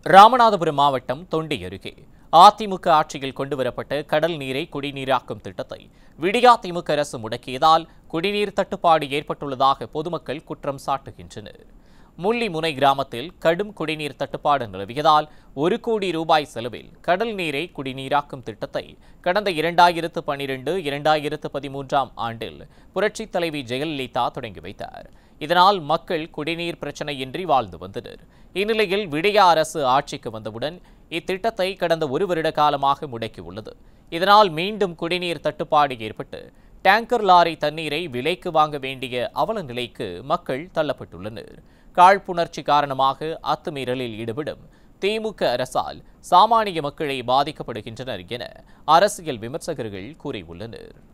ராமநாதபுரம் மாவட்டம் தொண்டி அருகே அதிமுக ஆட்சியில் கொண்டுவரப்பட்ட கடல் நீரை குடிநீராக்கும் திட்டத்தை விடியாதிமுக அரசு முடக்கியதால் குடிநீர் தட்டுப்பாடு ஏற்பட்டுள்ளதாக பொதுமக்கள் குற்றம் சாட்டுகின்றனர் முள்ளிமுனை கிராமத்தில் கடும் குடிநீர் தட்டுப்பாடு நிலவியதால் ஒரு கோடி ரூபாய் செலவில் கடல் நீரை குடிநீராக்கும் திட்டத்தை கடந்த இரண்டாயிரத்து பன்னிரண்டு இரண்டாயிரத்து பதிமூன்றாம் ஆண்டில் புரட்சித் தலைவி ஜெயலலிதா தொடங்கி வைத்தார் இதனால் மக்கள் குடிநீர் பிரச்சனையின்றி வாழ்ந்து வந்தனர் இந்நிலையில் விடிய அரசு ஆட்சிக்கு வந்தவுடன் இத்திட்டத்தை கடந்த ஒரு வருட காலமாக முடக்கியுள்ளது இதனால் மீண்டும் குடிநீர் தட்டுப்பாடு ஏற்பட்டு டேங்கர் லாரி தண்ணீரை விலைக்கு வாங்க வேண்டிய அவல நிலைக்கு மக்கள் தள்ளப்பட்டுள்ளனர் காழ்ப்புணர்ச்சி காரணமாக அத்துமீறலில் ஈடுபடும் திமுக அரசால் சாமானிய மக்களை பாதிக்கப்படுகின்றனர் என அரசியல் விமர்சகர்கள் கூறியுள்ளனர்